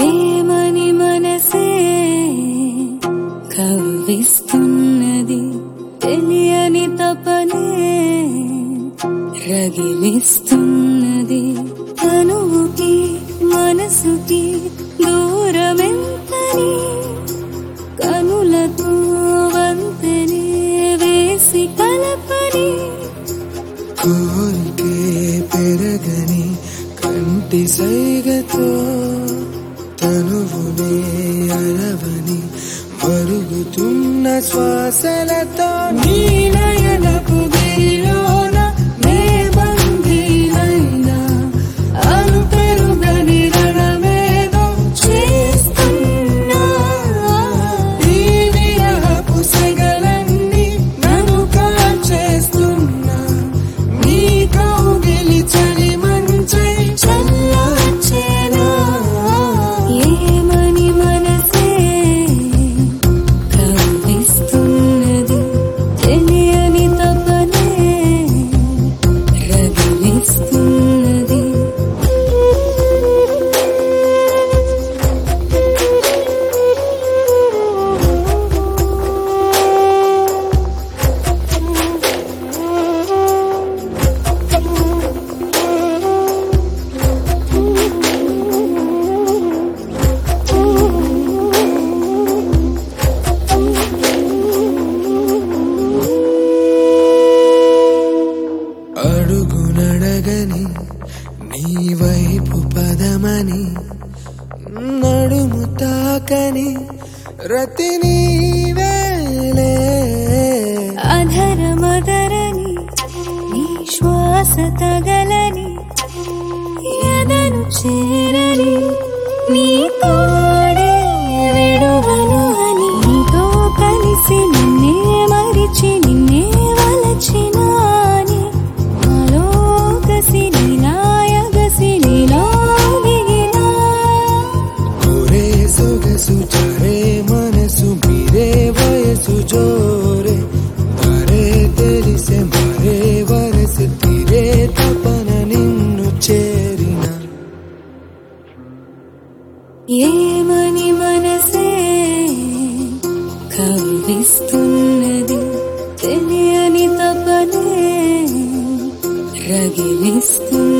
ఏమని మనసే కవ్విస్తున్నది తెలియని తపనే రగిలిస్తున్నది తనువుకి మనసుకి దూరమెంతని కనులతో వంతెనే వేసి కలపని కోరికే పెరగని కంటి సైగతో తనువునే అరవని మరుగుతున్న శ్వాసలతో నీలయలకు గిరిలోన నే బందీనైనా అను పెరుగని రణమేదో చేస్తున్నా ఈ విరహపు సెగలన్నీ నన్ను కాల్చేస్తున్నా నీ కౌగిలి చలి మంచై చల్లార్చేనా ఏమని మనసే కవ్విస్తున్నది తెలియని తపనే రగిలిస్తున్నది అడుగు నడగని నీ వైపు పదమని నడుము తాకని రతి నీవేలే అధరమదరని నీ శ్వాస తగలని ఎదను చేరని నీ తోడే విడువను అని నీతో కలిసి నిన్నే మరిచి నిన్నే వలచినాని నాలో కసి నీలాయగసి నీలో దిగినా ఒరే సొగసు చరే మనసు మీరే వయసు జోరే మరే తెలిసే మరే వరసు తీరే తపన నిన్ను చేరిన ఏమని మనసే కవ్విస్తున్నది తెలియని తపనే రగిలిస్తున్నది